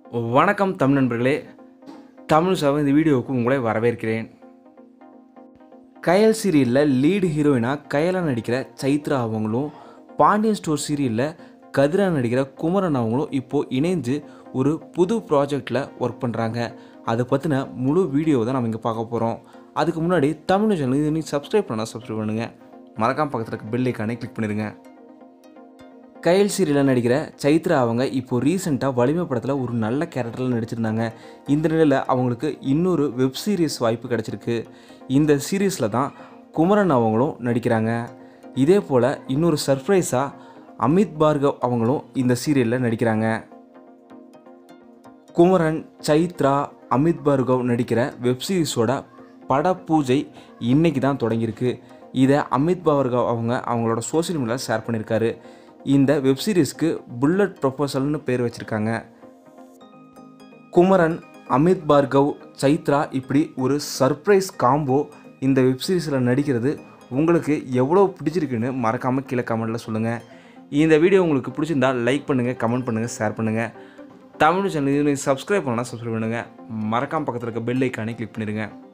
வணக்கம் தமிழ் நண்பர்களே தமிழ் சவ இந்த வீடியோவுக்கு உங்களை வரவேற்கிறேன் கயல் சீரியலில் லீடு ஹீரோயினாக கயலா நடிக்கிற சைத்ரா அவங்களும் பாண்டியன் ஸ்டோர் சீரியலில் கதிரா நடிக்கிற குமரன் அவங்களும் இப்போது இணைந்து ஒரு புது ப்ராஜெக்டில் ஒர்க் பண்ணுறாங்க அதை பற்றின முழு வீடியோவை தான் நம்ம இங்கே பார்க்க போகிறோம் அதுக்கு முன்னாடி தமிழ் சேனல் இது நீங்கள் சப்ஸ்கிரைப் பண்ணால் சப்ஸ்கிரைப் பண்ணுங்கள் மறக்காம பக்கத்தில் இருக்க பெல் ஐக்கானே கிளிக் பண்ணிடுங்க கயல் சீரியலில் நடிக்கிற சைத்ரா அவங்க இப்போ ரீசெண்டாக வலிமை படத்தில் ஒரு நல்ல கேரக்டரில் நடிச்சிருந்தாங்க இந்த நிலையில் அவங்களுக்கு இன்னொரு வெப் சீரிஸ் வாய்ப்பு கிடச்சிருக்கு இந்த சீரீஸில் தான் குமரன் அவங்களும் நடிக்கிறாங்க இதே போல் இன்னொரு சர்ப்ரைஸாக அமித் பார்கவ் அவங்களும் இந்த சீரியலில் நடிக்கிறாங்க குமரன் சைத்ரா அமித் பார்கவ் நடிக்கிற வெப் சீரிஸோட பட பூஜை இன்னைக்கு தான் தொடங்கியிருக்கு இதை அமித் பார்கவ் அவங்க அவங்களோட சோஷியல் மீடியாவில் ஷேர் பண்ணியிருக்காரு இந்த வெப் சீரிஸ்க்கு புல்லட் ப்ரொபோசல்னு பேர் வச்சுருக்காங்க குமரன் அமித் பார்கவ் சைத்ரா இப்படி ஒரு சர்ப்ரைஸ் காம்போ இந்த வெப் சீரிஸில் நடிக்கிறது உங்களுக்கு எவ்வளோ பிடிச்சிருக்குன்னு மறக்காமல் கீழே கமெண்ட்டில் சொல்லுங்கள் இந்த வீடியோ உங்களுக்கு பிடிச்சிருந்தா லைக் பண்ணுங்கள் கமெண்ட் பண்ணுங்கள் ஷேர் பண்ணுங்கள் தமிழ் சேனல் இது சப்ஸ்கிரைப் பண்ணலாம் சப்ஸ்கிரைப் பண்ணுங்கள் மறக்காம பக்கத்தில் இருக்க பெல் ஐக்கானே கிளிக் பண்ணிடுங்க